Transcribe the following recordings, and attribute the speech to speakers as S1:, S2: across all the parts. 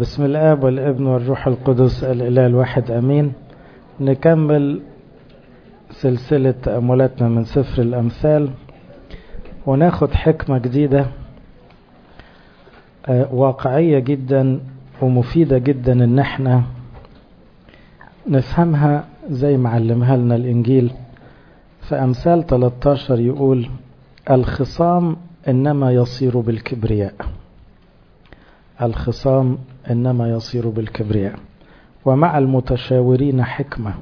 S1: بسم الآب والابن والروح القدس الإله الواحد أمين نكمل سلسلة تأملاتنا من سفر الأمثال وناخد حكمة جديدة واقعية جدا ومفيدة جدا ان احنا نفهمها زي ما علمها لنا الإنجيل في أمثال 13 يقول الخصام إنما يصير بالكبرياء الخصام إنما يصير بالكبرياء ومع المتشاورين حكمة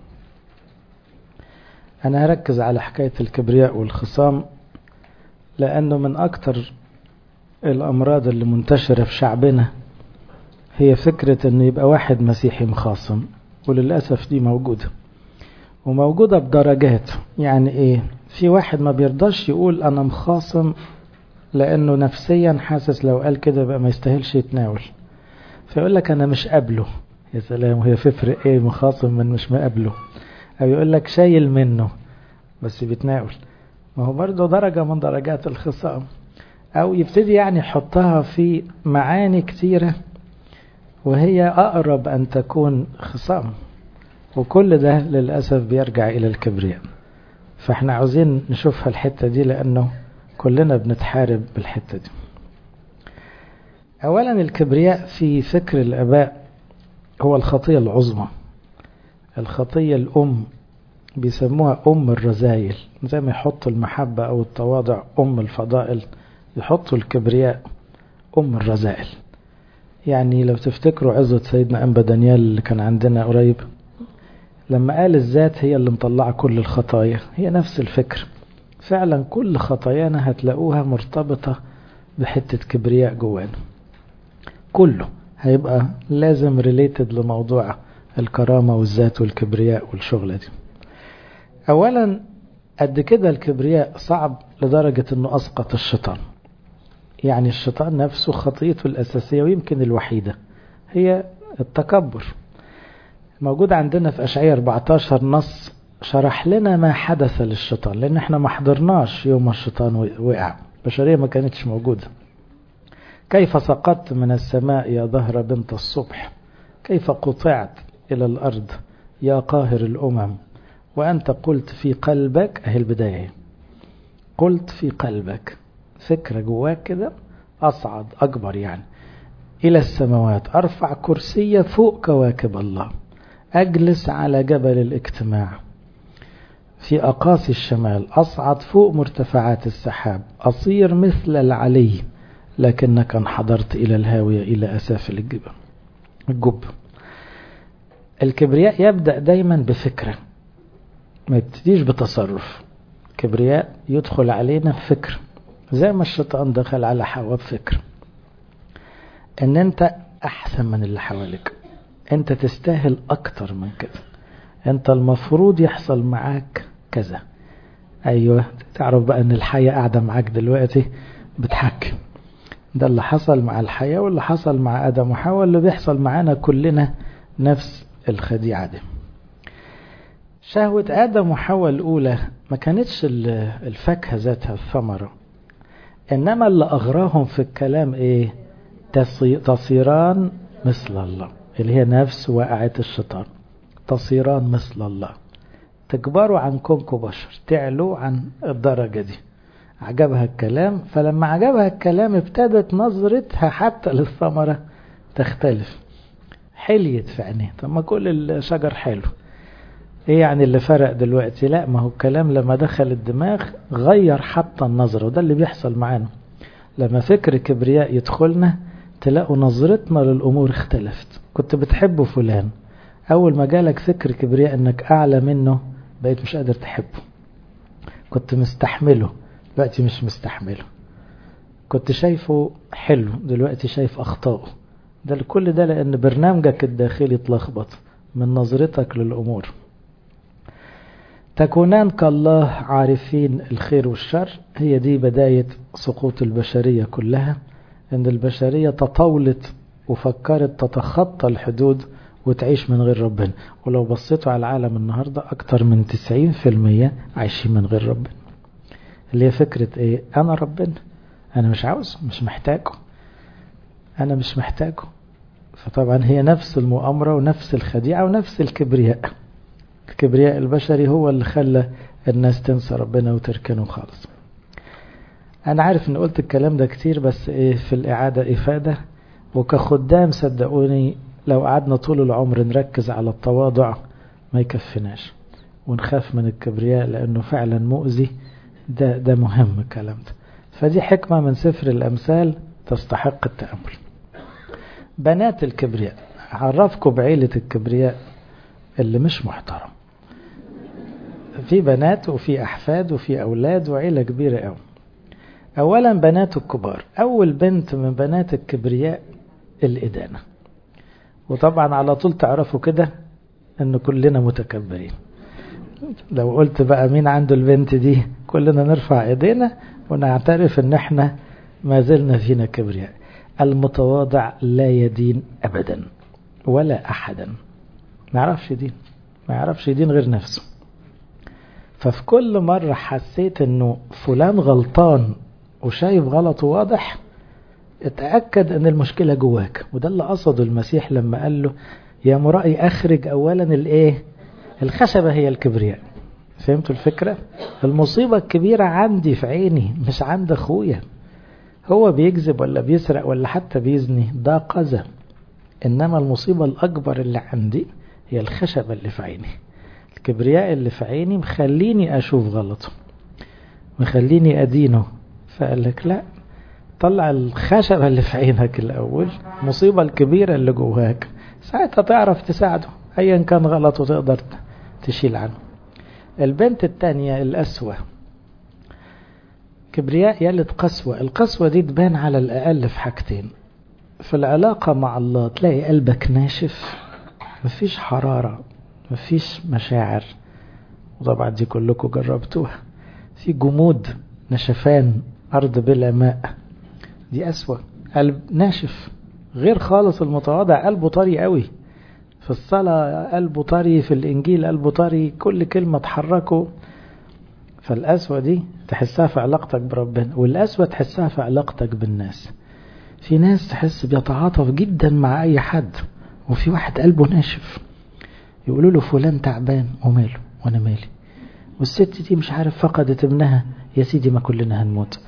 S1: أنا هركز على حكاية الكبرياء والخصام لأنه من أكتر الأمراض اللي منتشرة في شعبنا هي فكرة أنه يبقى واحد مسيحي مخاصم وللأسف دي موجودة وموجودة بدرجات يعني إيه في واحد ما بيرضاش يقول أنا مخاصم لأنه نفسيا حاسس لو قال كده بقى ما يستاهلش يتناول فيقول لك أنا مش قابله يا سلام وهي تفرق إيه مخاصم من مش مقابله أو يقول لك شايل منه بس بيتناول ما هو برضه درجة من درجات الخصام أو يبتدي يعني يحطها في معاني كتيرة وهي أقرب أن تكون خصام وكل ده للأسف بيرجع إلى الكبرياء فاحنا عاوزين نشوفها الحتة دي لأنه كلنا بنتحارب بالحتة دي أولا الكبرياء في فكر الآباء هو الخطية العظمى الخطية الأم بيسموها أم الرذايل زي ما يحطوا المحبة أو التواضع أم الفضائل يحطوا الكبرياء أم الرذائل يعني لو تفتكروا عزة سيدنا أنبا دانيال اللي كان عندنا قريب لما قال الذات هي اللي مطلعة كل الخطايا هي نفس الفكر فعلا كل خطايانا هتلاقوها مرتبطة بحتة كبرياء جوانا كله هيبقى لازم ريليتد لموضوع الكرامة والذات والكبرياء والشغلة دي أولا قد كده الكبرياء صعب لدرجة أنه أسقط الشيطان يعني الشيطان نفسه خطيته الأساسية ويمكن الوحيدة هي التكبر موجود عندنا في أشعية 14 نص شرح لنا ما حدث للشيطان لأن احنا ما حضرناش يوم الشيطان وقع البشرية ما كانتش موجودة كيف سقطت من السماء يا ظهر بنت الصبح كيف قطعت إلى الأرض يا قاهر الأمم وأنت قلت في قلبك أهي البداية قلت في قلبك فكرة جواك كده أصعد أكبر يعني إلى السماوات أرفع كرسي فوق كواكب الله أجلس على جبل الاجتماع في أقاصي الشمال أصعد فوق مرتفعات السحاب أصير مثل العلي لكنك انحدرت إلى الهاوية إلى أسافل الجبل الجب الكبرياء يبدأ دايما بفكرة ما يبتديش بتصرف كبرياء يدخل علينا بفكر زي ما الشيطان دخل على حواء بفكر ان انت احسن من اللي حواليك انت تستاهل اكتر من كده انت المفروض يحصل معاك كذا ايوه تعرف بقى ان الحياة قاعدة معاك دلوقتي بتحكم ده اللي حصل مع الحياة واللي حصل مع ادم وحواء اللي بيحصل معانا كلنا نفس الخديعة دي شهوة آدم وحواء الأولى ما كانتش الفاكهة ذاتها الثمرة إنما اللي أغراهم في الكلام إيه تصيران مثل الله اللي هي نفس واقعة الشيطان تصيران مثل الله تكبروا عن كونكم بشر تعلوا عن الدرجة دي عجبها الكلام فلما عجبها الكلام ابتدت نظرتها حتى للثمرة تختلف حليت في عينيه طب ما كل الشجر حلو ايه يعني اللي فرق دلوقتي لا ما هو الكلام لما دخل الدماغ غير حتى النظرة وده اللي بيحصل معانا لما فكر كبرياء يدخلنا تلاقوا نظرتنا للأمور اختلفت كنت بتحبه فلان أول ما جالك فكر كبرياء انك أعلى منه بقيت مش قادر تحبه كنت مستحمله دلوقتي مش مستحمله كنت شايفه حلو دلوقتي شايف أخطائه ده كل ده لأن برنامجك الداخلي اتلخبط من نظرتك للأمور تكونان كالله عارفين الخير والشر هي دي بداية سقوط البشرية كلها ان البشرية تطاولت وفكرت تتخطى الحدود وتعيش من غير ربنا ولو بصيتوا على العالم النهاردة اكتر من 90% عايشين من غير ربنا اللي هي فكرة ايه انا ربنا انا مش عاوزه مش محتاجه انا مش محتاجه فطبعا هي نفس المؤامرة ونفس الخديعة ونفس الكبرياء الكبرياء البشري هو اللي خلى الناس تنسى ربنا وتركنه خالص أنا عارف إن قلت الكلام ده كتير بس إيه في الإعادة إفادة وكخدام صدقوني لو قعدنا طول العمر نركز على التواضع ما يكفناش ونخاف من الكبرياء لأنه فعلا مؤذي ده, ده مهم الكلام ده فدي حكمة من سفر الأمثال تستحق التأمل بنات الكبرياء عرفكم بعيلة الكبرياء اللي مش محترم في بنات وفي أحفاد وفي أولاد وعيلة كبيرة أوي أولا بنات الكبار أول بنت من بنات الكبرياء الإدانة وطبعا على طول تعرفوا كده أن كلنا متكبرين لو قلت بقى مين عنده البنت دي كلنا نرفع ايدينا ونعترف ان احنا ما زلنا فينا كبرياء المتواضع لا يدين ابدا ولا احدا ما يعرفش يدين ما يعرفش يدين غير نفسه ففي كل مرة حسيت انه فلان غلطان وشايف غلطه واضح اتأكد ان المشكلة جواك وده اللي قصده المسيح لما قال له يا مرائي اخرج اولا الايه الخشبة هي الكبرياء فهمتوا الفكرة المصيبة الكبيرة عندي في عيني مش عند اخويا هو بيكذب ولا بيسرق ولا حتى بيزني ده قذى انما المصيبة الاكبر اللي عندي هي الخشبة اللي في عيني الكبرياء اللي في عيني مخليني اشوف غلطه مخليني ادينه فقال لك لا طلع الخشبة اللي في عينك الاول المصيبة الكبيرة اللي جواك ساعتها تعرف تساعده ايا كان غلطه تقدر تشيل عنه البنت الثانية الأسوة كبرياء يلد قسوة القسوة دي تبان على الأقل في حاجتين في العلاقة مع الله تلاقي قلبك ناشف مفيش حرارة مفيش مشاعر وطبعا دي كلكم جربتوها في جمود نشفان أرض بلا ماء دي أسوأ قلب ناشف غير خالص المتواضع قلبه طري قوي في الصلاة قلبه طري في الإنجيل قلبه طري كل كلمة تحركه فالأسوأ دي تحسها في علاقتك بربنا والأسوأ تحسها في علاقتك بالناس في ناس تحس بيتعاطف جدا مع أي حد وفي واحد قلبه ناشف يقولوا له فلان تعبان وماله وانا مالي والست دي مش عارف فقدت ابنها يا سيدي ما كلنا هنموت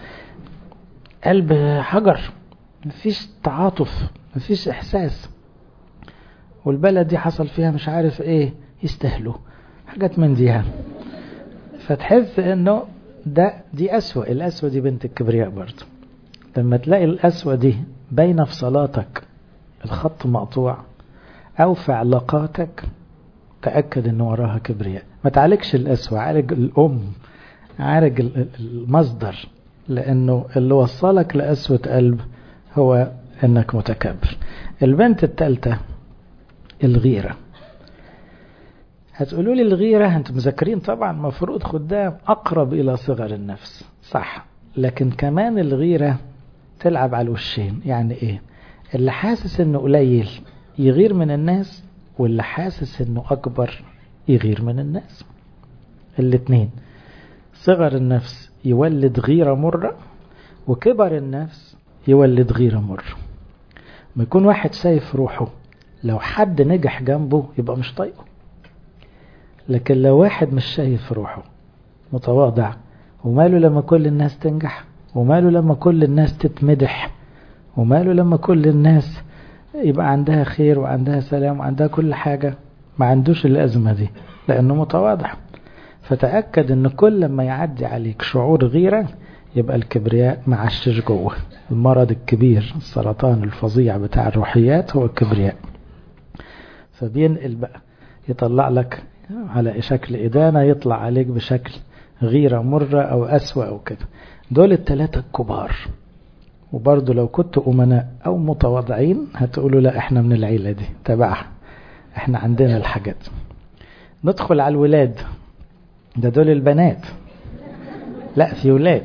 S1: قلب حجر مفيش تعاطف مفيش احساس والبلد دي حصل فيها مش عارف ايه يستاهلوا حاجات من دي يعني فتحس انه ده دي أسوأ الأسوأ دي بنت الكبرياء برضه لما تلاقي الأسوأ دي باينة في صلاتك الخط مقطوع أو في علاقاتك تأكد ان وراها كبرياء ما تعالجش الأسوأ عالج الأم عالج المصدر لأنه اللي وصلك لأسوة قلب هو انك متكبر البنت الثالثة الغيرة هتقولوا لي الغيرة انتم مذاكرين طبعا مفروض خدام أقرب إلى صغر النفس صح لكن كمان الغيرة تلعب على الوشين يعني إيه اللي حاسس إنه قليل يغير من الناس واللي حاسس إنه أكبر يغير من الناس الاتنين صغر النفس يولد غيرة مرة وكبر النفس يولد غيرة مرة ما يكون واحد شايف روحه لو حد نجح جنبه يبقى مش طايقه لكن لو واحد مش شايف روحه متواضع وماله لما كل الناس تنجح وماله لما كل الناس تتمدح وماله لما كل الناس يبقى عندها خير وعندها سلام وعندها كل حاجة ما عندوش الأزمة دي لأنه متواضع فتأكد أن كل ما يعدي عليك شعور غيرة يبقى الكبرياء معشش جوه المرض الكبير السرطان الفظيع بتاع الروحيات هو الكبرياء فبينقل بقى يطلع لك على شكل إدانة يطلع عليك بشكل غيرة مرة أو أسوأ أو كده دول الثلاثة الكبار وبرضه لو كنت أمناء أو متواضعين هتقولوا لا احنا من العيلة دي تبعها احنا عندنا الحاجات ندخل على الولاد ده دول البنات لا في ولاد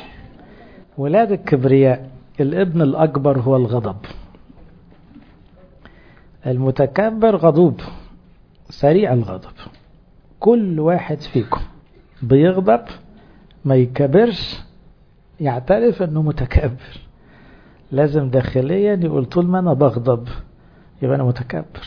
S1: ولاد الكبرياء الابن الأكبر هو الغضب المتكبر غضوب سريع الغضب كل واحد فيكم بيغضب ما يكبرش يعترف انه متكبر لازم داخليا يقول طول ما انا بغضب يبقى أنا متكبر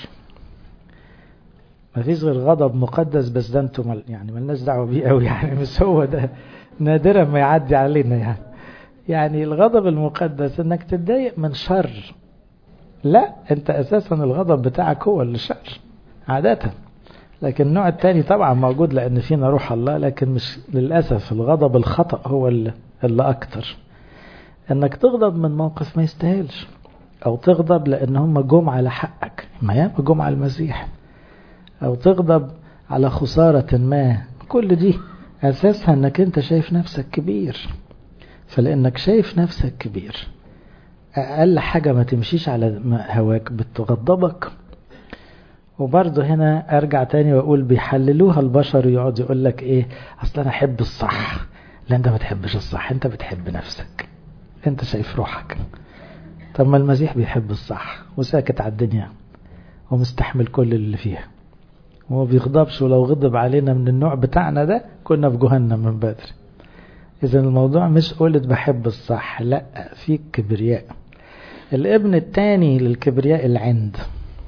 S1: مفيش غير غضب مقدس بس ده انتم مل يعني ملناش دعوة بيه قوي يعني مش هو ده نادرا ما يعدي علينا يعني يعني الغضب المقدس انك تتضايق من شر لا انت اساسا الغضب بتاعك هو اللي شر عادة لكن النوع التاني طبعا موجود لان فينا روح الله لكن مش للأسف الغضب الخطأ هو اللي, اللي اكتر انك تغضب من موقف ما يستاهلش او تغضب لان هم جم على حقك ما ياما جم على المسيح او تغضب على خسارة ما كل دي اساسها انك انت شايف نفسك كبير فلانك شايف نفسك كبير اقل حاجة ما تمشيش على هواك بتغضبك وبرضه هنا ارجع تاني واقول بيحللوها البشر يقعد يقول لك ايه اصل انا احب الصح لا انت ما بتحبش الصح انت بتحب نفسك انت شايف روحك طب ما المسيح بيحب الصح وساكت على الدنيا ومستحمل كل اللي فيها وما بيغضبش ولو غضب علينا من النوع بتاعنا ده كنا في جهنم من بدري اذا الموضوع مش قولة بحب الصح لا في كبرياء الابن الثاني للكبرياء العند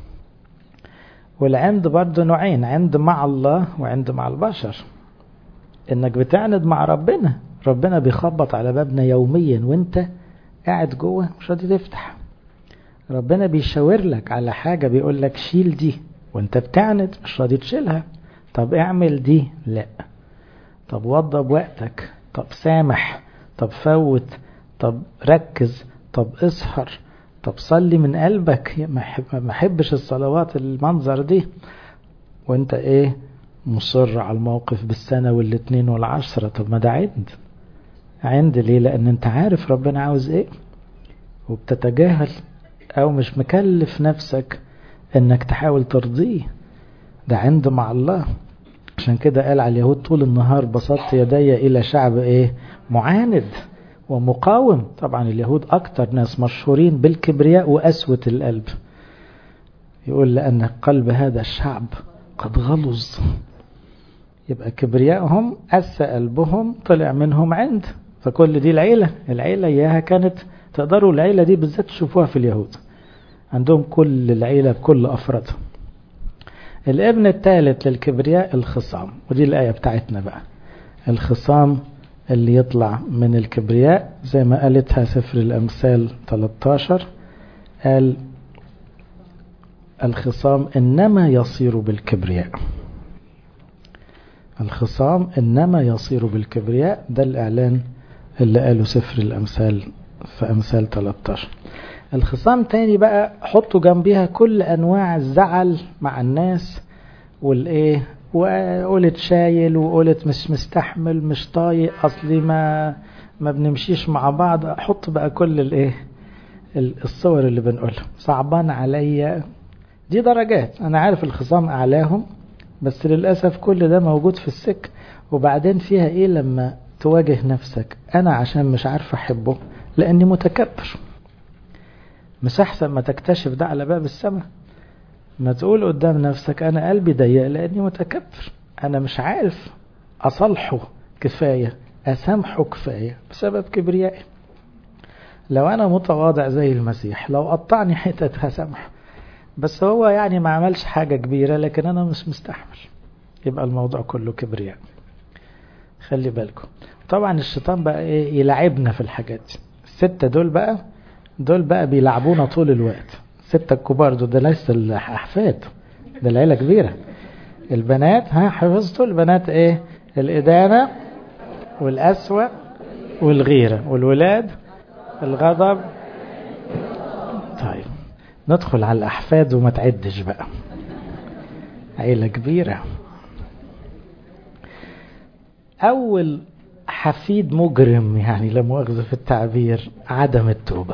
S1: والعند برضه نوعين عند مع الله وعند مع البشر انك بتعند مع ربنا ربنا بيخبط على بابنا يوميا وانت قاعد جوه مش راضي تفتح ربنا بيشاور لك على حاجة بيقول لك شيل دي وانت بتعند مش راضي تشيلها طب اعمل دي لا طب وضب وقتك طب سامح طب فوت طب ركز طب اسهر طب صلي من قلبك ما احبش الصلوات المنظر دي وانت ايه مصر على الموقف بالسنة والاتنين والعشرة طب ما ده عند عند ليه لان انت عارف ربنا عاوز ايه وبتتجاهل او مش مكلف نفسك انك تحاول ترضيه ده عند مع الله عشان كده قال على اليهود طول النهار بسطت يدي الى شعب ايه معاند ومقاوم طبعا اليهود اكتر ناس مشهورين بالكبرياء وقسوة القلب يقول لان قلب هذا الشعب قد غلظ يبقى كبريائهم قسى قلبهم طلع منهم عند فكل دي العيلة العيلة اياها كانت تقدروا العيلة دي بالذات تشوفوها في اليهود عندهم كل العيلة بكل أفرادها الابن الثالث للكبرياء الخصام ودي الآية بتاعتنا بقى الخصام اللي يطلع من الكبرياء زي ما قالتها سفر الأمثال 13 قال الخصام إنما يصير بالكبرياء الخصام إنما يصير بالكبرياء ده الإعلان اللي قاله سفر الأمثال في أمثال 13 الخصام تاني بقى حطوا جنبيها كل أنواع الزعل مع الناس والإيه وقولت شايل وقولت مش مستحمل مش طايق أصلي ما ما بنمشيش مع بعض حط بقى كل الإيه الصور اللي بنقولها صعبان عليا دي درجات أنا عارف الخصام أعلاهم بس للأسف كل ده موجود في السك وبعدين فيها إيه لما تواجه نفسك أنا عشان مش عارف أحبه لأني متكبر مش أحسن ما تكتشف ده على باب السماء ما تقول قدام نفسك أنا قلبي ضيق لأني متكبر أنا مش عارف أصلحه كفاية أسامحه كفاية بسبب كبريائي لو أنا متواضع زي المسيح لو قطعني حتت هسامحه بس هو يعني ما عملش حاجة كبيرة لكن أنا مش مستحمل يبقى الموضوع كله كبرياء خلي بالكم طبعا الشيطان بقى ايه يلعبنا في الحاجات دي الستة دول بقى دول بقى بيلعبونا طول الوقت الستة الكبار دول ده لسه الأحفاد ده العيلة كبيرة البنات ها حفظتوا البنات ايه الإدانة والأسوأ والغيرة والولاد الغضب طيب ندخل على الأحفاد وما تعدش بقى عيلة كبيرة أول حفيد مجرم يعني لا مؤاخذة في التعبير عدم التوبة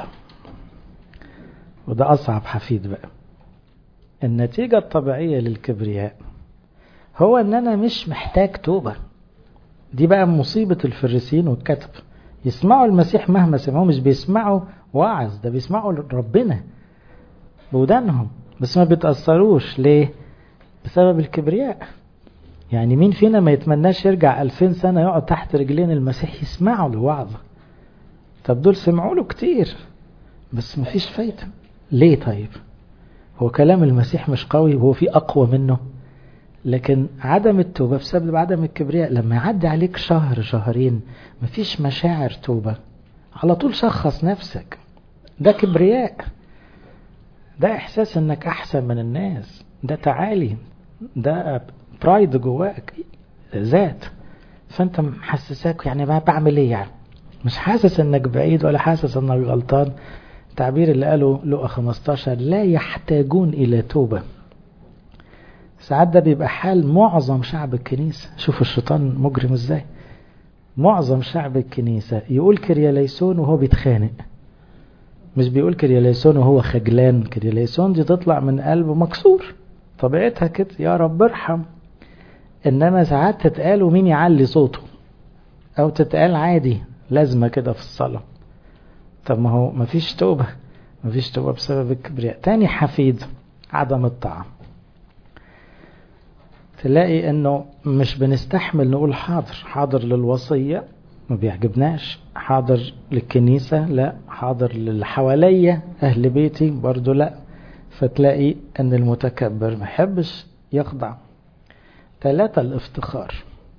S1: وده أصعب حفيد بقى النتيجة الطبيعية للكبرياء هو أن أنا مش محتاج توبة دي بقى مصيبة الفريسين والكتب يسمعوا المسيح مهما سمعوه مش بيسمعوا وعظ ده بيسمعوا ربنا بودانهم بس ما بيتأثروش ليه بسبب الكبرياء يعني مين فينا ما يتمناش يرجع ألفين سنة يقعد تحت رجلين المسيح يسمعوا له وعظة طب دول سمعوا له كتير بس مفيش فايدة ليه طيب هو كلام المسيح مش قوي وهو في أقوى منه لكن عدم التوبة بسبب عدم الكبرياء لما يعدي عليك شهر شهرين مفيش مشاعر توبة على طول شخص نفسك ده كبرياء ده إحساس إنك أحسن من الناس ده تعالي ده برايد جواك ذات فأنت محسساك يعني ما بعمل إيه يعني مش حاسس إنك بعيد ولا حاسس إنك غلطان التعبير اللي قاله لقى 15 لا يحتاجون إلى توبة ساعات ده بيبقى حال معظم شعب الكنيسة شوف الشيطان مجرم ازاي معظم شعب الكنيسة يقول كرياليسون وهو بيتخانق مش بيقول كرياليسون وهو خجلان كرياليسون دي تطلع من قلبه مكسور طبيعتها كده يا رب ارحم انما ساعات تتقال ومين يعلي صوته او تتقال عادي لازمة كده في الصلاة طب ما هو مفيش توبة مفيش توبة بسبب الكبرياء تاني حفيد عدم الطاعة تلاقي انه مش بنستحمل نقول حاضر حاضر للوصية ما بيعجبناش حاضر للكنيسة لا حاضر للي حواليا اهل بيتي برضو لا فتلاقي ان المتكبر ما يحبش يخضع ثلاثة الافتخار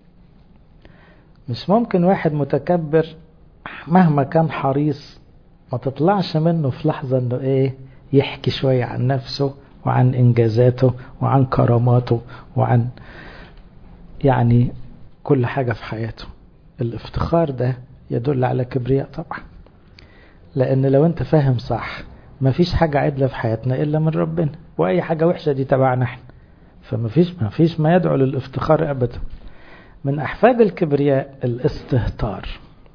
S1: مش ممكن واحد متكبر مهما كان حريص ما تطلعش منه في لحظة انه ايه يحكي شوية عن نفسه وعن انجازاته وعن كراماته وعن يعني كل حاجة في حياته الافتخار ده يدل على كبرياء طبعا لان لو انت فاهم صح ما فيش حاجة عدلة في حياتنا الا من ربنا واي حاجة وحشة دي تبعنا احنا فما فيش ما فيش ما يدعو للافتخار ابدا من احفاد الكبرياء الاستهتار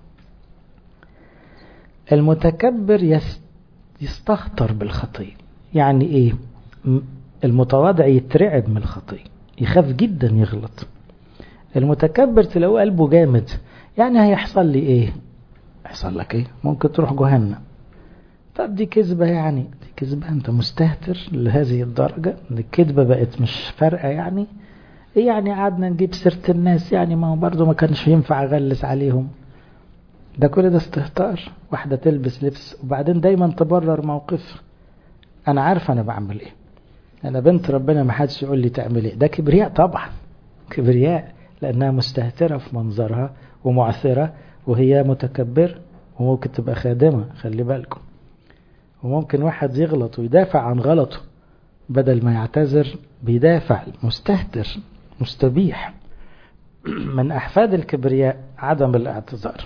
S1: المتكبر يستهتر بالخطية يعني ايه المتواضع يترعب من الخطية يخاف جدا يغلط المتكبر تلاقوه قلبه جامد يعني هيحصل لي ايه يحصل لك ايه ممكن تروح جهنم طب دي كذبة يعني دي كذبة انت مستهتر لهذه الدرجة الكذبة بقت مش فارقة يعني ايه يعني قعدنا نجيب سيرة الناس يعني ما هو برضه ما كانش ينفع اغلس عليهم ده كل ده استهتار واحدة تلبس لبس وبعدين دايما تبرر موقف انا عارف انا بعمل ايه انا بنت ربنا ما حدش يقول لي تعمل ايه ده كبرياء طبعا كبرياء لانها مستهترة في منظرها ومعثرة وهي متكبر وممكن تبقى خادمة خلي بالكم وممكن واحد يغلط ويدافع عن غلطه بدل ما يعتذر بيدافع مستهتر مستبيح من أحفاد الكبرياء عدم الاعتذار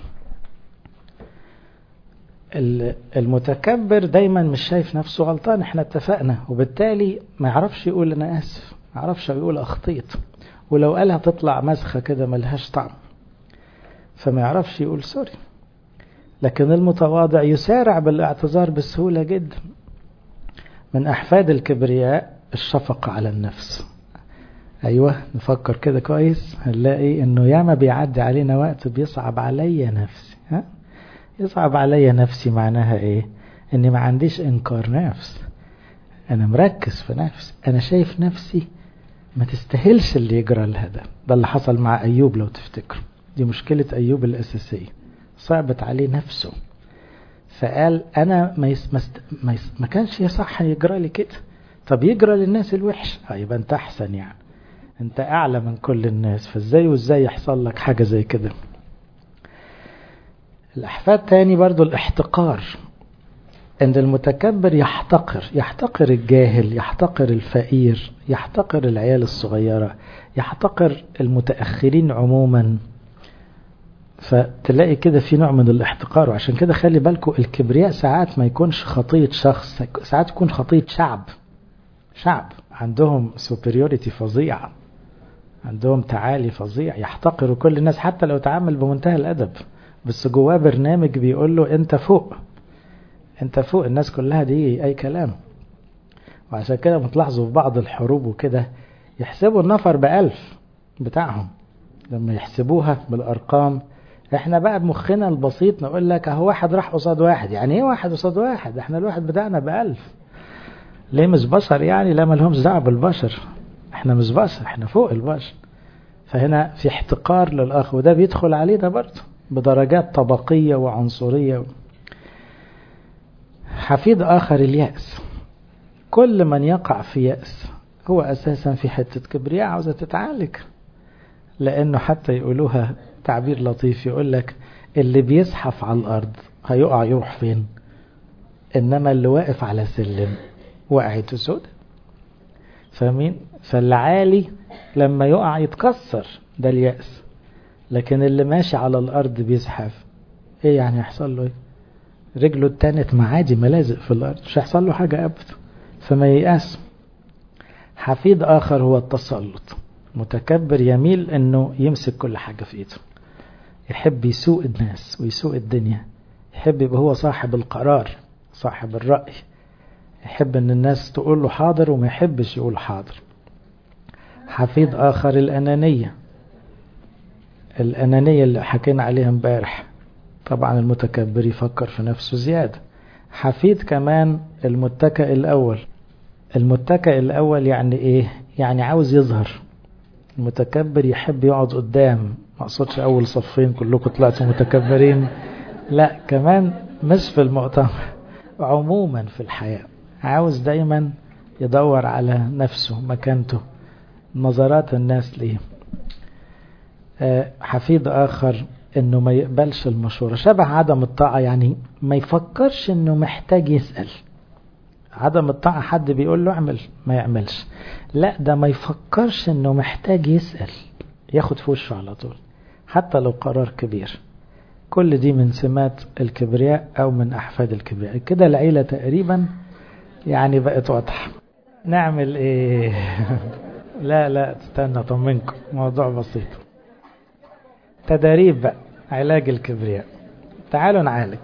S1: المتكبر دايما مش شايف نفسه غلطان احنا اتفقنا وبالتالي ما يعرفش يقول انا اسف ما يعرفش يقول اخطيت ولو قالها تطلع مسخة كده ملهاش طعم فما يعرفش يقول سوري لكن المتواضع يسارع بالاعتذار بسهولة جدا من أحفاد الكبرياء الشفقة على النفس أيوة نفكر كده كويس هنلاقي إنه ياما بيعدي علينا وقت بيصعب عليا نفسي ها؟ يصعب عليا نفسي معناها إيه إني ما عنديش إنكار نفس أنا مركز في نفسي أنا شايف نفسي ما تستاهلش اللي يجرى لها ده ده اللي حصل مع أيوب لو تفتكروا دي مشكلة أيوب الأساسية صعبت عليه نفسه فقال أنا ما, يس مست ما, يس ما كانش يصح يجرى لي كده طب يجرى للناس الوحش يبقى أنت أحسن يعني أنت أعلى من كل الناس فإزاي وإزاي يحصل لك حاجة زي كده الأحفاد تاني برضو الاحتقار عند المتكبر يحتقر يحتقر الجاهل يحتقر الفقير يحتقر العيال الصغيرة يحتقر المتأخرين عموما فتلاقي كده في نوع من الاحتقار وعشان كده خلي بالكم الكبرياء ساعات ما يكونش خطية شخص ساعات يكون خطية شعب شعب عندهم سوبريوريتي فظيعة عندهم تعالي فظيع يحتقروا كل الناس حتى لو تعامل بمنتهى الأدب بس جواه برنامج بيقول له انت فوق انت فوق الناس كلها دي اي كلام وعشان كده بتلاحظوا في بعض الحروب وكده يحسبوا النفر بألف بتاعهم لما يحسبوها بالأرقام احنا بقى بمخنا البسيط نقول لك اهو واحد راح قصاد واحد يعني ايه واحد قصاد واحد احنا الواحد بتاعنا بألف ليه مش بشر يعني لا مالهمش دعوه بالبشر احنا مش بشر احنا فوق البشر فهنا في احتقار للأخ وده بيدخل علينا برضه بدرجات طبقية وعنصرية حفيد آخر اليأس كل من يقع في يأس هو أساسا في حتة كبرياء عاوزة تتعالج لأنه حتى يقولوها تعبير لطيف يقول لك اللي بيزحف على الأرض هيقع يروح فين إنما اللي واقف على سلم وقعته سودة فاهمين فالعالي لما يقع يتكسر ده اليأس لكن اللي ماشي على الأرض بيزحف ايه يعني يحصل له ايه رجله اتنت معادي ملازق في الأرض مش هيحصل له حاجة أبدا فما ييأس حفيد آخر هو التسلط متكبر يميل انه يمسك كل حاجة في ايده يحب يسوق الناس ويسوق الدنيا يحب يبقى هو صاحب القرار صاحب الرأي يحب ان الناس تقول له حاضر وما يحبش يقول حاضر حفيد آخر الأنانية الأنانية اللي حكينا عليها امبارح طبعا المتكبر يفكر في نفسه زيادة حفيد كمان المتكئ الأول المتكئ الأول يعني إيه يعني عاوز يظهر المتكبر يحب يقعد قدام ما اقصدش أول صفين كلكم طلعتوا متكبرين لا كمان مش في المؤتمر عموما في الحياة عاوز دايما يدور على نفسه مكانته نظرات الناس ليه حفيد آخر انه ما يقبلش المشورة شبه عدم الطاعة يعني ما يفكرش انه محتاج يسأل عدم الطاعة حد بيقول له اعمل ما يعملش لا ده ما يفكرش انه محتاج يسأل ياخد في وشه على طول حتى لو قرار كبير كل دي من سمات الكبرياء او من احفاد الكبرياء كده العيلة تقريبا يعني بقت واضحة نعمل ايه لا لا تستنى طمنكم موضوع بسيط تدريب بقى علاج الكبرياء تعالوا نعالج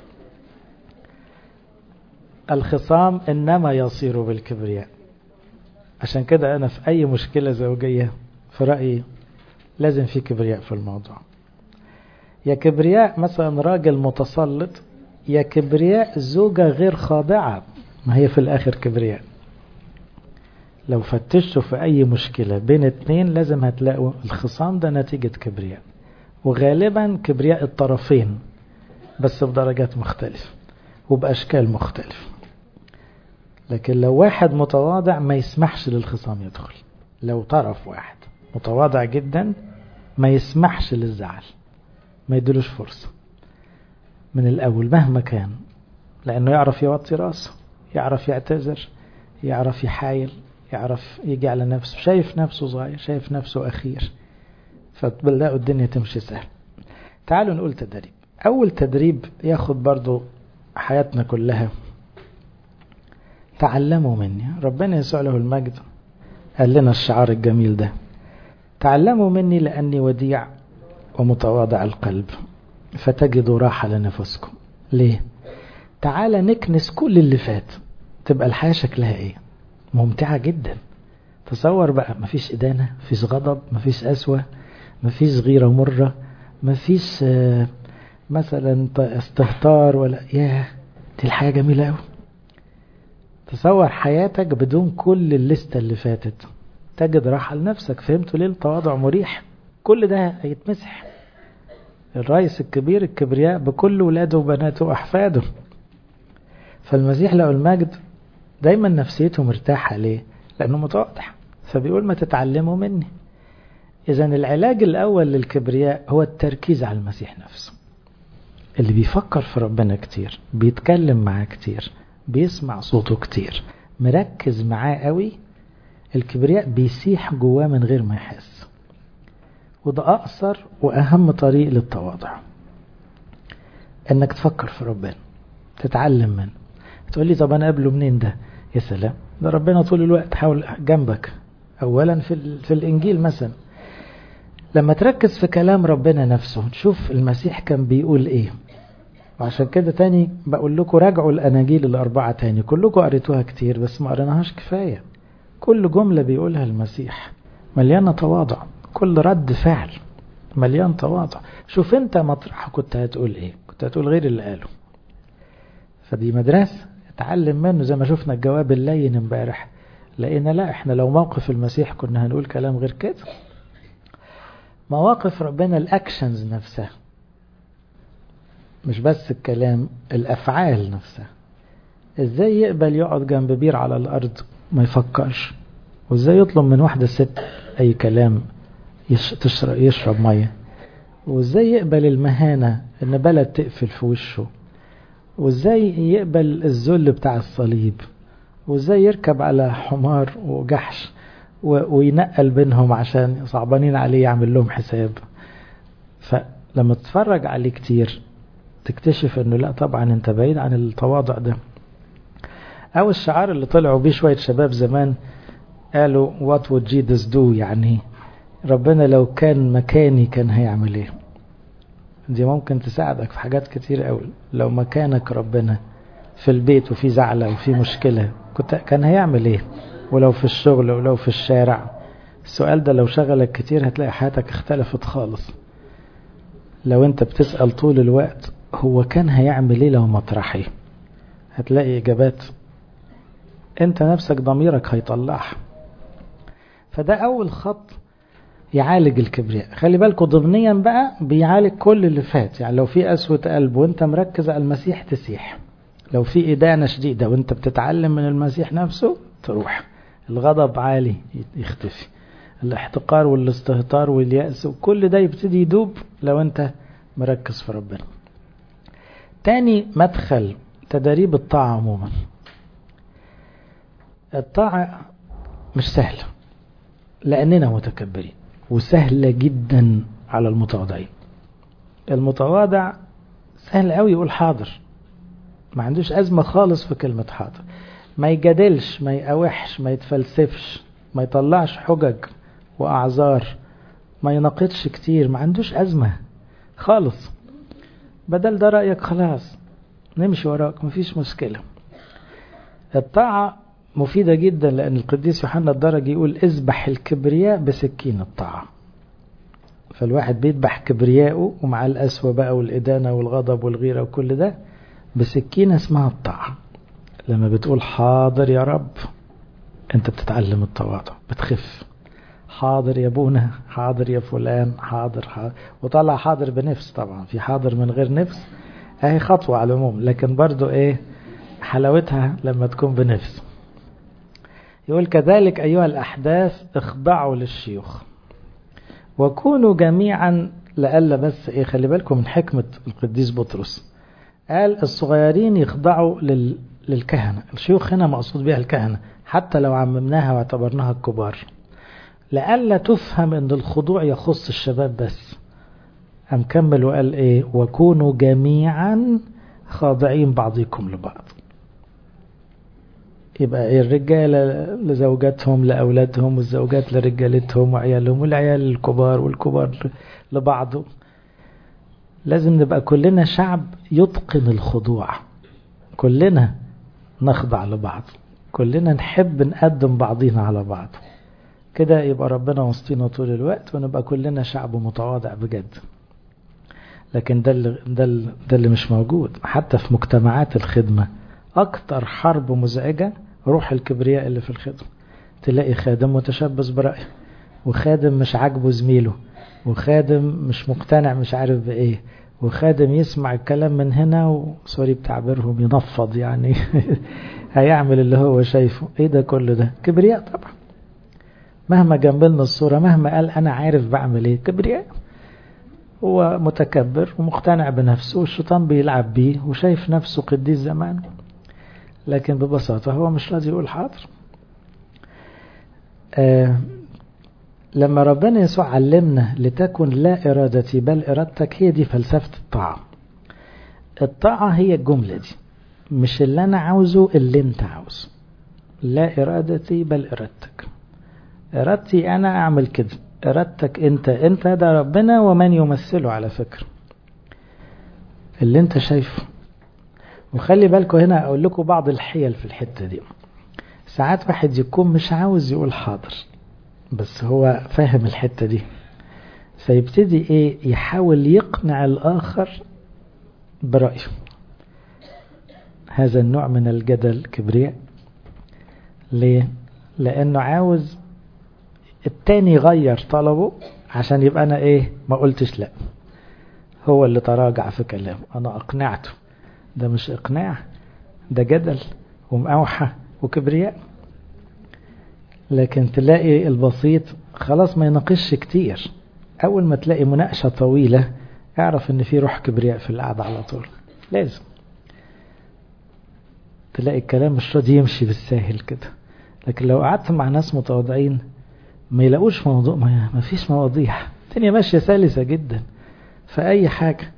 S1: الخصام إنما يصير بالكبرياء عشان كده أنا في أي مشكلة زوجية في رأيي لازم في كبرياء في الموضوع يا كبرياء مثلا راجل متسلط يا كبرياء زوجة غير خاضعة ما هي في الآخر كبرياء لو فتشتوا في أي مشكلة بين اتنين لازم هتلاقوا الخصام ده نتيجة كبرياء وغالبا كبرياء الطرفين بس بدرجات مختلفة وبأشكال مختلفة لكن لو واحد متواضع ما يسمحش للخصام يدخل لو طرف واحد متواضع جدا ما يسمحش للزعل ما يدلوش فرصة من الأول مهما كان لأنه يعرف يوطي راسه يعرف يعتذر يعرف يحايل يعرف يجي على نفسه شايف نفسه صغير شايف نفسه أخير فتلاقوا الدنيا تمشي سهل تعالوا نقول تدريب أول تدريب ياخد برضو حياتنا كلها تعلموا مني ربنا يسوع له المجد قال لنا الشعار الجميل ده تعلموا مني لأني وديع ومتواضع القلب فتجدوا راحة لنفسكم ليه تعال نكنس كل اللي فات تبقى الحياة شكلها ايه ممتعة جدا تصور بقى مفيش إدانة مفيش غضب مفيش أسوة مفيش غيرة مرة مفيش مثلا استهتار ولا ياه دي الحياة جميلة أوي تصور حياتك بدون كل الليستة اللي فاتت تجد راحة لنفسك فهمتوا ليه التواضع مريح كل ده هيتمسح الرئيس الكبير الكبرياء بكل ولاده وبناته وأحفاده فالمسيح له المجد دايما نفسيته مرتاحة ليه لأنه متواضع فبيقول ما تتعلموا مني إذا العلاج الأول للكبرياء هو التركيز على المسيح نفسه اللي بيفكر في ربنا كتير بيتكلم معاه كتير بيسمع صوته كتير مركز معاه قوي الكبرياء بيسيح جواه من غير ما يحس وده أقصر وأهم طريق للتواضع إنك تفكر في ربنا تتعلم منه تقول لي طب أنا قابله منين ده يا سلام ده ربنا طول الوقت حاول جنبك أولا في, في الإنجيل مثلا لما تركز في كلام ربنا نفسه تشوف المسيح كان بيقول ايه وعشان كده تاني بقول لكم راجعوا الأناجيل الأربعة تاني كلكم قريتوها كتير بس ما قريناهاش كفاية كل جملة بيقولها المسيح مليانة تواضع كل رد فعل مليان تواضع شوف انت مطرح كنت هتقول ايه كنت هتقول غير اللي قاله فدي مدرسة اتعلم منه زي ما شفنا الجواب اللين امبارح لقينا لا احنا لو موقف المسيح كنا هنقول كلام غير كده مواقف ربنا الاكشنز نفسها مش بس الكلام الافعال نفسها ازاي يقبل يقعد جنب بير على الارض ما يفكرش وازاي يطلب من واحدة ست اي كلام يشرب, يشرب مية وازاي يقبل المهانة ان بلد تقفل في وشه وازاي يقبل الذل بتاع الصليب وازاي يركب على حمار وجحش وينقل بينهم عشان صعبانين عليه يعمل لهم حساب فلما تتفرج عليه كتير تكتشف انه لا طبعا انت بعيد عن التواضع ده او الشعار اللي طلعوا بيه شوية شباب زمان قالوا what would Jesus do يعني ربنا لو كان مكاني كان هيعمل ايه دي ممكن تساعدك في حاجات كتير قوي لو مكانك ربنا في البيت وفي زعلة وفي مشكلة كنت كان هيعمل ايه ولو في الشغل ولو في الشارع السؤال ده لو شغلك كتير هتلاقي حياتك اختلفت خالص لو انت بتسأل طول الوقت هو كان هيعمل ايه لو مطرحي هتلاقي اجابات انت نفسك ضميرك هيطلعها فده اول خط يعالج الكبرياء خلي بالكم ضمنيا بقى بيعالج كل اللي فات يعني لو في قسوة قلب وانت مركز على المسيح تسيح لو في إدانة شديدة وانت بتتعلم من المسيح نفسه تروح الغضب عالي يختفي الاحتقار والاستهتار واليأس وكل ده يبتدي يدوب لو انت مركز في ربنا تاني مدخل تدريب الطاعة عموما الطاعة مش سهلة لأننا متكبرين وسهلة جدا على المتواضعين المتواضع سهل قوي يقول حاضر ما عندوش أزمة خالص في كلمة حاضر ما يجادلش ما يقاوحش ما يتفلسفش ما يطلعش حجج وأعذار ما يناقضش كتير ما عندوش أزمة خالص بدل ده رأيك خلاص نمشي وراك مفيش مشكلة الطاعة مفيدة جدا لأن القديس يوحنا الدرجي يقول اذبح الكبرياء بسكين الطاعة فالواحد بيذبح كبرياءه ومع القسوة بقى والإدانة والغضب والغيرة وكل ده بسكينة اسمها الطاعة لما بتقول حاضر يا رب انت بتتعلم التواضع بتخف حاضر يا ابونا حاضر يا فلان حاضر, حاضر وطلع حاضر بنفس طبعا في حاضر من غير نفس اهي خطوة على العموم لكن برضو ايه حلاوتها لما تكون بنفس يقول كذلك أيها الأحداث اخضعوا للشيوخ وكونوا جميعا لألا بس إيه خلي بالكم من حكمة القديس بطرس قال الصغيرين يخضعوا لل... للكهنة الشيوخ هنا مقصود بها الكهنة حتى لو عممناها واعتبرناها الكبار لألا تفهم أن الخضوع يخص الشباب بس أم كمل وقال إيه وكونوا جميعا خاضعين بعضكم لبعض يبقى الرجالة لزوجاتهم لأولادهم والزوجات لرجالتهم وعيالهم والعيال الكبار والكبار لبعض لازم نبقى كلنا شعب يتقن الخضوع كلنا نخضع لبعض كلنا نحب نقدم بعضينا على بعض كده يبقى ربنا وسطينا طول الوقت ونبقى كلنا شعب متواضع بجد لكن ده اللي, ده اللي, ده اللي مش موجود حتى في مجتمعات الخدمة أكتر حرب مزعجة روح الكبرياء اللي في الخدمة تلاقي خادم متشبث برأيه وخادم مش عاجبه زميله وخادم مش مقتنع مش عارف بإيه وخادم يسمع الكلام من هنا وسوري بتعبيرهم ينفض يعني هيعمل اللي هو شايفه ايه ده كله ده كبرياء طبعا مهما جنبلنا الصورة مهما قال انا عارف بعمل ايه كبرياء هو متكبر ومقتنع بنفسه والشيطان بيلعب بيه وشايف نفسه قديس زمان لكن ببساطة هو مش راضي يقول حاضر آه لما ربنا يسوع علمنا لتكن لا إرادتي بل إرادتك هي دي فلسفة الطاعة الطاعة هي الجملة دي مش اللي أنا عاوزه اللي أنت عاوزه لا إرادتي بل إرادتك إرادتي أنا أعمل كده إرادتك أنت أنت ده ربنا ومن يمثله على فكرة اللي أنت شايفه وخلي بالكم هنا أقول لكم بعض الحيل في الحتة دي ساعات واحد يكون مش عاوز يقول حاضر بس هو فاهم الحتة دي فيبتدي ايه يحاول يقنع الآخر برأيه هذا النوع من الجدل كبرياء ليه لأنه عاوز التاني يغير طلبه عشان يبقى أنا إيه ما قلتش لا هو اللي تراجع في كلامه أنا أقنعته ده مش إقناع ده جدل ومقاوحة وكبرياء لكن تلاقي البسيط خلاص ما يناقشش كتير أول ما تلاقي مناقشة طويلة اعرف ان في روح كبرياء في القعدة على طول لازم تلاقي الكلام مش راضي يمشي بالساهل كده لكن لو قعدت مع ناس متواضعين ما يلاقوش موضوع ما فيش مواضيع الدنيا ماشية سلسة جدا فأي حاجة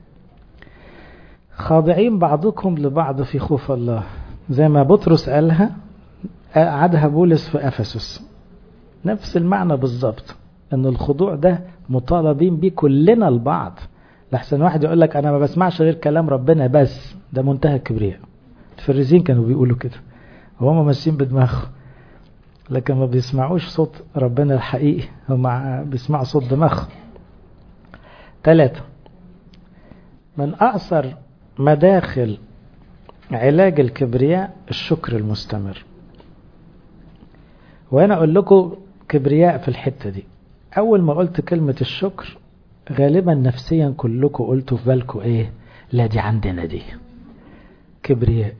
S1: خاضعين بعضكم لبعض في خوف الله زي ما بطرس قالها قعدها بولس في أفسس نفس المعنى بالظبط ان الخضوع ده مطالبين بيه كلنا البعض لحسن واحد يقول لك انا ما بسمعش غير كلام ربنا بس ده منتهى الكبرياء الفريزين كانوا بيقولوا كده وهم ماشيين بدماغهم لكن ما بيسمعوش صوت ربنا الحقيقي هم بيسمعوا صوت دماغهم ثلاثة من أقصر مداخل علاج الكبرياء الشكر المستمر وأنا أقول لكم كبرياء في الحتة دي أول ما قلت كلمة الشكر غالبا نفسيا كلكم قلتوا في بالكم إيه لا دي عندنا دي كبرياء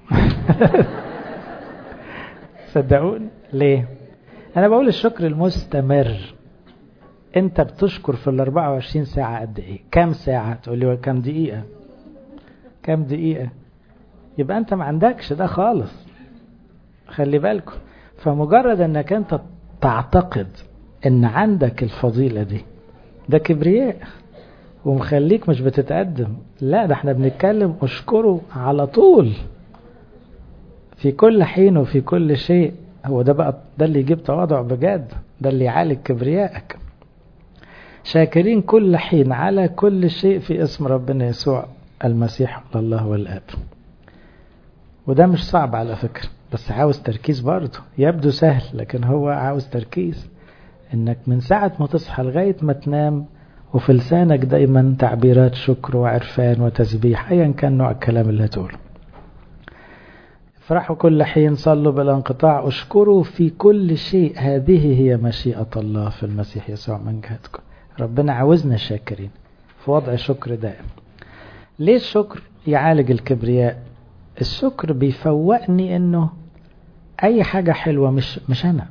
S1: صدقوني ليه أنا بقول الشكر المستمر أنت بتشكر في ال 24 ساعة قد إيه كام ساعة تقول لي كام دقيقة كام دقيقة يبقى أنت ما عندكش ده خالص خلي بالكم فمجرد أنك أنت تعتقد ان عندك الفضيلة دي ده كبرياء ومخليك مش بتتقدم لا ده احنا بنتكلم اشكره على طول في كل حين وفي كل شيء هو ده بقى ده اللي يجيب تواضع بجد ده اللي يعالج كبريائك شاكرين كل حين على كل شيء في اسم ربنا يسوع المسيح الله والاب وده مش صعب على فكره بس عاوز تركيز برضه يبدو سهل لكن هو عاوز تركيز انك من ساعة ما تصحى لغاية ما تنام وفي لسانك دايما تعبيرات شكر وعرفان وتسبيح ايا كان نوع الكلام اللي هتقوله افرحوا كل حين صلوا بلا انقطاع اشكروا في كل شيء هذه هي مشيئة الله في المسيح يسوع من جهتكم ربنا عاوزنا شاكرين في وضع شكر دائم ليه الشكر يعالج الكبرياء الشكر بيفوقني انه اي حاجة حلوة مش مش انا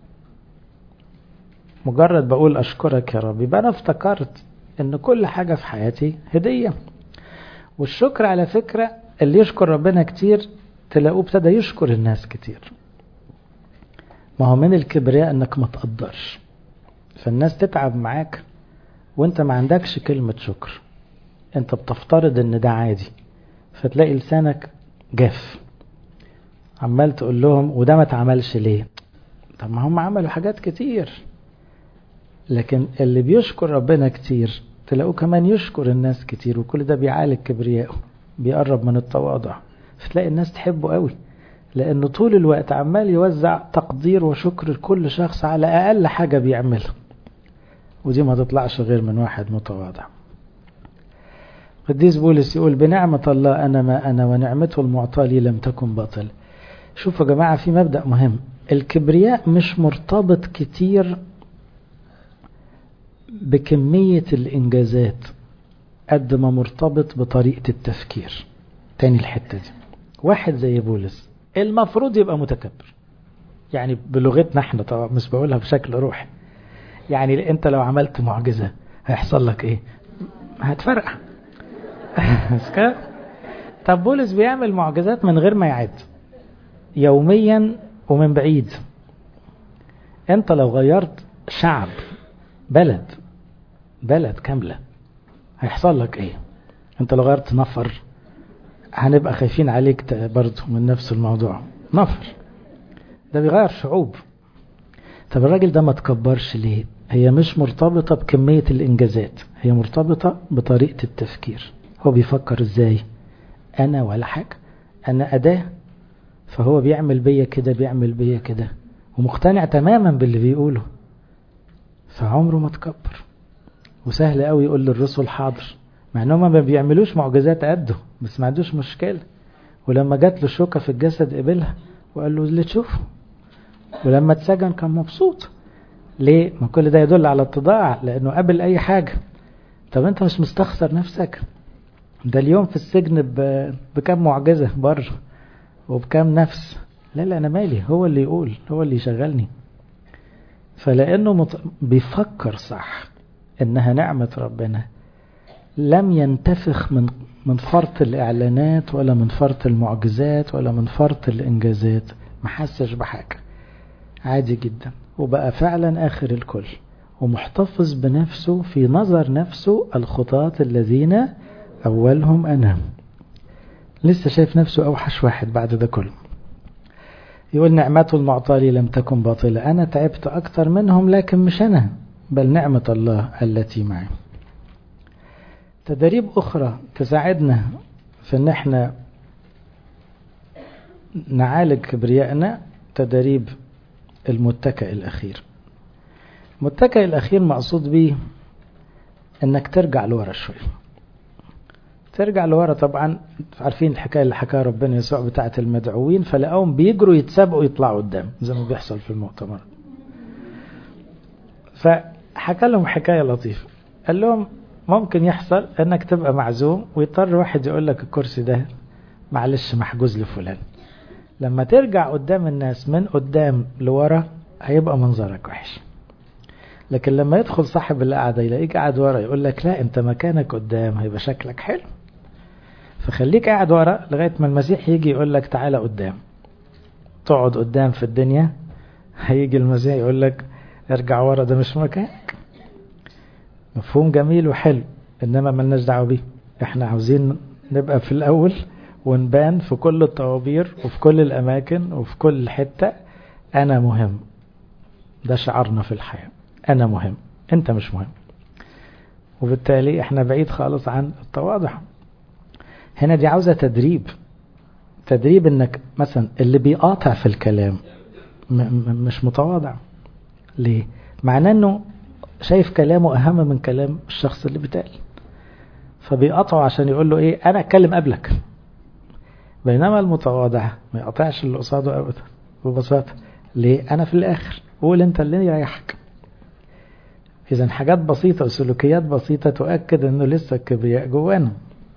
S1: مجرد بقول اشكرك يا رب يبقى انا افتكرت ان كل حاجة في حياتي هدية والشكر على فكرة اللي يشكر ربنا كتير تلاقوه ابتدى يشكر الناس كتير ما هو من الكبرياء انك ما تقدرش فالناس تتعب معاك وانت ما عندكش كلمة شكر انت بتفترض ان ده عادي فتلاقي لسانك جاف عمال تقول لهم وده ما اتعملش ليه طب ما هم عملوا حاجات كتير لكن اللي بيشكر ربنا كتير تلاقوه كمان يشكر الناس كتير وكل ده بيعالج كبريائه بيقرب من التواضع فتلاقي الناس تحبه قوي لانه طول الوقت عمال يوزع تقدير وشكر لكل شخص على اقل حاجة بيعملها ودي ما تطلعش غير من واحد متواضع قديس بولس يقول بنعمة الله أنا ما أنا ونعمته المعطاة لي لم تكن باطل شوفوا يا جماعة في مبدأ مهم الكبرياء مش مرتبط كتير بكمية الإنجازات قد ما مرتبط بطريقة التفكير تاني الحتة دي واحد زي بولس المفروض يبقى متكبر يعني بلغتنا احنا طبعا مش بقولها بشكل روحي يعني انت لو عملت معجزة هيحصل لك ايه هتفرقع مش كده طب بولس بيعمل معجزات من غير ما يعد يوميا ومن بعيد انت لو غيرت شعب بلد بلد كاملة هيحصل لك ايه انت لو غيرت نفر هنبقى خايفين عليك برضه من نفس الموضوع نفر ده بيغير شعوب طب الراجل ده ما تكبرش ليه هي مش مرتبطة بكمية الإنجازات هي مرتبطة بطريقة التفكير هو بيفكر ازاي أنا ولا حاجة أنا أداة فهو بيعمل بيا كده بيعمل بيا كده ومقتنع تماما باللي بيقوله فعمره ما تكبر وسهل قوي يقول للرسل حاضر مع انهم ما بيعملوش معجزات قده بس ما عندوش مشكله ولما جات له شوكه في الجسد قبلها وقال له اللي تشوفه ولما اتسجن كان مبسوط ليه ما كل ده يدل على اتضاع لانه قبل اي حاجه طب انت مش مستخسر نفسك ده اليوم في السجن بكم معجزه بره وبكام نفس لا لا أنا مالي هو اللي يقول هو اللي يشغلني فلأنه مط... بيفكر صح إنها نعمة ربنا لم ينتفخ من من فرط الإعلانات ولا من فرط المعجزات ولا من فرط الإنجازات ما حسش بحاجة عادي جدا وبقى فعلا آخر الكل ومحتفظ بنفسه في نظر نفسه الخطاة الذين أولهم أنا لسه شايف نفسه أوحش واحد بعد ده كله يقول نعمته المعطاة لي لم تكن باطلة أنا تعبت أكتر منهم لكن مش أنا بل نعمة الله التي معي تدريب أخرى تساعدنا في أن احنا نعالج كبريائنا تدريب المتكئ الأخير المتكئ الأخير مقصود به أنك ترجع لورا شوي ترجع لورا طبعا عارفين الحكاية اللي حكاها ربنا يسوع بتاعة المدعوين فلقاهم بيجروا يتسابقوا يطلعوا قدام زي ما بيحصل في المؤتمر فحكى لهم حكاية لطيفة قال لهم ممكن يحصل انك تبقى معزوم ويضطر واحد يقول لك الكرسي ده معلش محجوز لفلان لما ترجع قدام الناس من قدام لورا هيبقى منظرك وحش لكن لما يدخل صاحب القعده يلاقيك قاعد ورا يقول لك لا انت مكانك قدام هيبقى شكلك حلو فخليك قاعد ورا لغايه ما المسيح يجي يقول لك تعالى قدام تقعد قدام في الدنيا هيجي المسيح يقول لك ارجع ورا ده مش مكانك مفهوم جميل وحلو انما ملناش دعوه بيه احنا عاوزين نبقى في الاول ونبان في كل الطوابير وفي كل الاماكن وفي كل حته انا مهم ده شعارنا في الحياه انا مهم انت مش مهم وبالتالي احنا بعيد خالص عن التواضع هنا دي عاوزه تدريب تدريب انك مثلا اللي بيقاطع في الكلام مش متواضع ليه معناه انه شايف كلامه اهم من كلام الشخص اللي بيتقال فبيقطعه عشان يقول له ايه انا اتكلم قبلك بينما المتواضع ما يقطعش اللي قصاده ابدا ببساطه ليه انا في الاخر قول انت اللي يريحك اذا حاجات بسيطه وسلوكيات بسيطه تؤكد انه لسه الكبرياء جوانا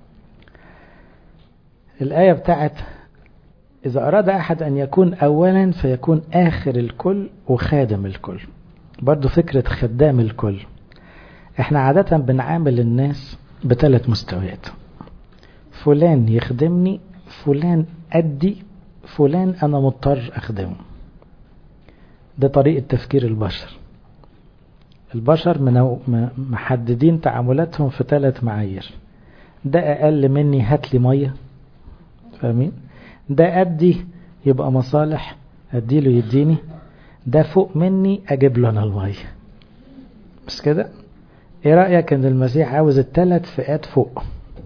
S1: الايه بتاعت اذا اراد احد ان يكون اولا فيكون اخر الكل وخادم الكل برضو فكرة خدام الكل احنا عادة بنعامل الناس بثلاث مستويات فلان يخدمني فلان أدي فلان أنا مضطر أخدمه ده طريقة تفكير البشر البشر محددين تعاملاتهم في ثلاث معايير ده أقل مني هات لي مية فاهمين ده أدي يبقى مصالح أديله يديني ده فوق مني اجيب له انا الميه مش كده ايه رايك ان المسيح عاوز الثلاث فئات فوق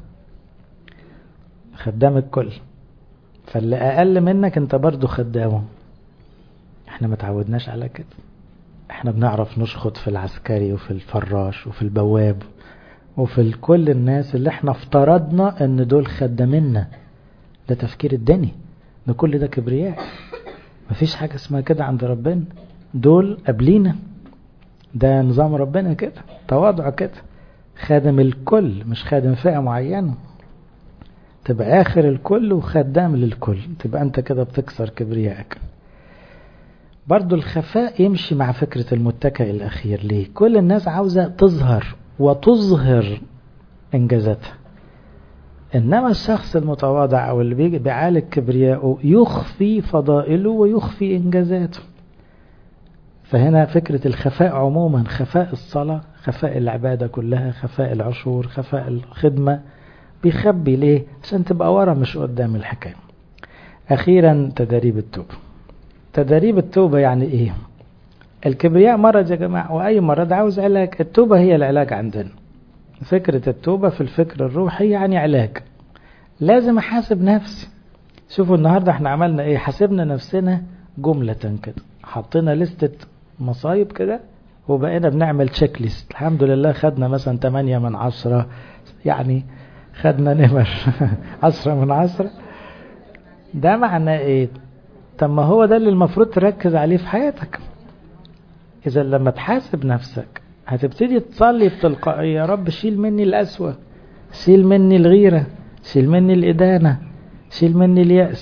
S1: خدام الكل فاللي اقل منك انت برضو خدامه احنا ما تعودناش على كده احنا بنعرف نشخط في العسكري وفي الفراش وفي البواب وفي كل الناس اللي احنا افترضنا ان دول خدامينا ده تفكير الدني ده كل ده كبرياء مفيش حاجة اسمها كده عند ربنا دول قبلينا ده نظام ربنا كده تواضع كده خادم الكل مش خادم فئة معينة تبقى آخر الكل وخدام للكل تبقى أنت كده بتكسر كبريائك برضو الخفاء يمشي مع فكرة المتكئ الأخير ليه كل الناس عاوزة تظهر وتظهر إنجازاتها إنما الشخص المتواضع أو اللي بيجي بيعالج كبرياءه يخفي فضائله ويخفي إنجازاته فهنا فكرة الخفاء عموما خفاء الصلاة خفاء العبادة كلها خفاء العشور خفاء الخدمة بيخبي ليه عشان تبقى ورا مش قدام الحكاية أخيرا تدريب التوبة تدريب التوبة يعني إيه الكبرياء مرض يا جماعة وأي مرض عاوز علاج التوبة هي العلاج عندنا فكرة التوبة في الفكر الروحي يعني علاج لازم أحاسب نفسي شوفوا النهاردة احنا عملنا ايه حاسبنا نفسنا جملة كده حطينا لستة مصايب كده وبقينا بنعمل تشيك ليست الحمد لله خدنا مثلا 8 من عشرة يعني خدنا نمر عشرة من عشرة ده معناه ايه طب ما هو ده اللي المفروض تركز عليه في حياتك اذا لما تحاسب نفسك هتبتدي تصلي بتلقائية يا رب شيل مني الأسوأ شيل مني الغيرة شيل مني الإدانة شيل مني اليأس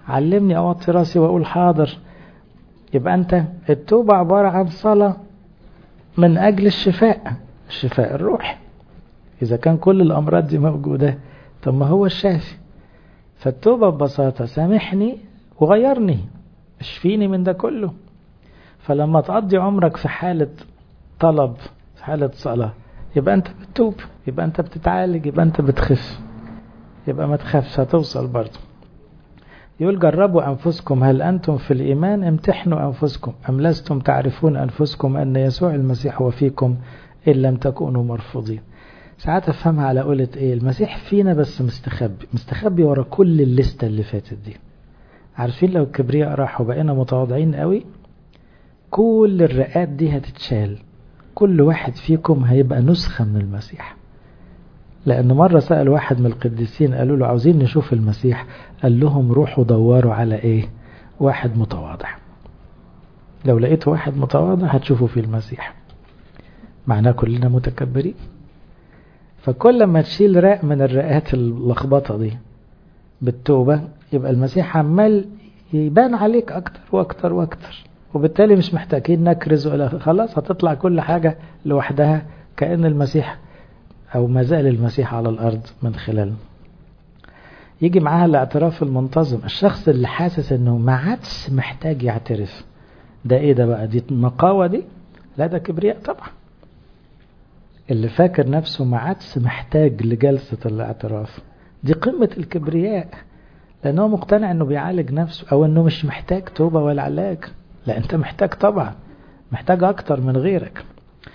S1: علمني اوطي راسي واقول حاضر يبقى انت التوبة عبارة عن صلاة من اجل الشفاء الشفاء الروحي اذا كان كل الامراض دي موجودة طب ما هو الشافي فالتوبة ببساطة سامحني وغيرني اشفيني من ده كله فلما تقضي عمرك في حالة طلب في حالة صلاة يبقى انت بتتوب يبقى انت بتتعالج يبقى انت بتخف يبقى ما تخافش هتوصل برضه يقول جربوا أنفسكم هل أنتم في الإيمان امتحنوا أنفسكم أم لستم تعرفون أنفسكم أن يسوع المسيح هو فيكم إن لم تكونوا مرفوضين ساعات أفهمها على قولة إيه المسيح فينا بس مستخبي مستخبي ورا كل الليستة اللي فاتت دي عارفين لو الكبرياء راحوا بقينا متواضعين قوي كل الرئات دي هتتشال كل واحد فيكم هيبقى نسخة من المسيح لأن مرة سأل واحد من القديسين قالوا له عاوزين نشوف المسيح قال لهم روحوا دوروا على ايه واحد متواضع لو لقيت واحد متواضع هتشوفوا فيه المسيح معناه كلنا متكبرين فكل ما تشيل راء من الرئات اللخبطة دي بالتوبة يبقى المسيح عمال يبان عليك أكتر وأكتر وأكتر وبالتالي مش محتاجين نكرز ولا خلاص هتطلع كل حاجة لوحدها كأن المسيح أو ما زال المسيح على الأرض من خلالنا يجي معاها الاعتراف المنتظم الشخص اللي حاسس انه ما عادش محتاج يعترف ده ايه ده بقى دي النقاوة دي لا ده كبرياء طبعا اللي فاكر نفسه ما عادش محتاج لجلسة الاعتراف دي قمة الكبرياء لأنه مقتنع أنه بيعالج نفسه أو أنه مش محتاج توبة ولا علاج لا أنت محتاج طبعا محتاج أكتر من غيرك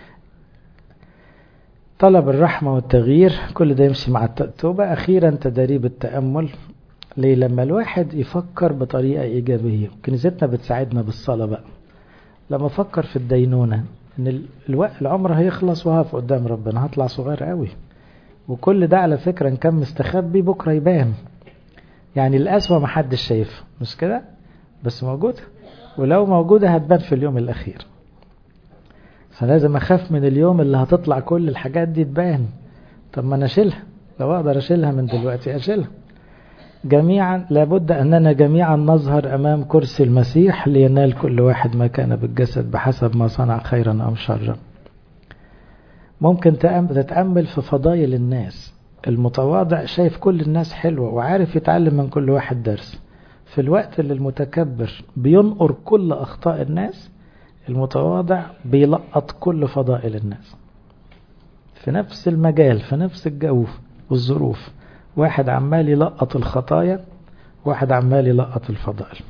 S1: طلب الرحمة والتغيير كل ده يمشي مع التوبة أخيرا تدريب التأمل ليه لما الواحد يفكر بطريقة إيجابية كنيستنا بتساعدنا بالصلاة بقى لما أفكر في الدينونة إن الوقت العمر هيخلص وهقف قدام ربنا هطلع صغير قوي وكل ده على فكرة إن كان مستخبي بكرة يبان يعني الأسوأ محدش شايفه مش كده بس موجودة ولو موجودة هتبان في اليوم الأخير فلازم أخاف من اليوم اللي هتطلع كل الحاجات دي تبان طب ما أنا أشيلها لو أقدر أشيلها من دلوقتي أشيلها جميعا لابد أننا جميعا نظهر أمام كرسي المسيح لينال كل واحد ما كان بالجسد بحسب ما صنع خيرا أم شرا ممكن تتأمل في فضايل الناس المتواضع شايف كل الناس حلوة وعارف يتعلم من كل واحد درس في الوقت اللي المتكبر بينقر كل أخطاء الناس المتواضع بيلقط كل فضائل الناس في نفس المجال في نفس الجو والظروف واحد عمال يلقط الخطايا واحد عمال يلقط الفضائل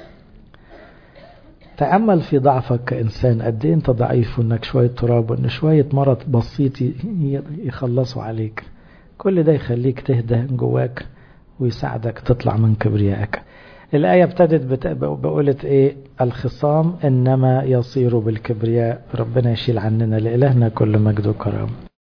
S1: تأمل في ضعفك كإنسان قد إيه أنت ضعيف وإنك شوية تراب وإن شوية مرض بسيط يخلصوا عليك كل ده يخليك تهدى جواك ويساعدك تطلع من كبريائك الآية ابتدت بقولة إيه الخصام إنما يصير بالكبرياء ربنا يشيل عننا لإلهنا كل مجد وكرامه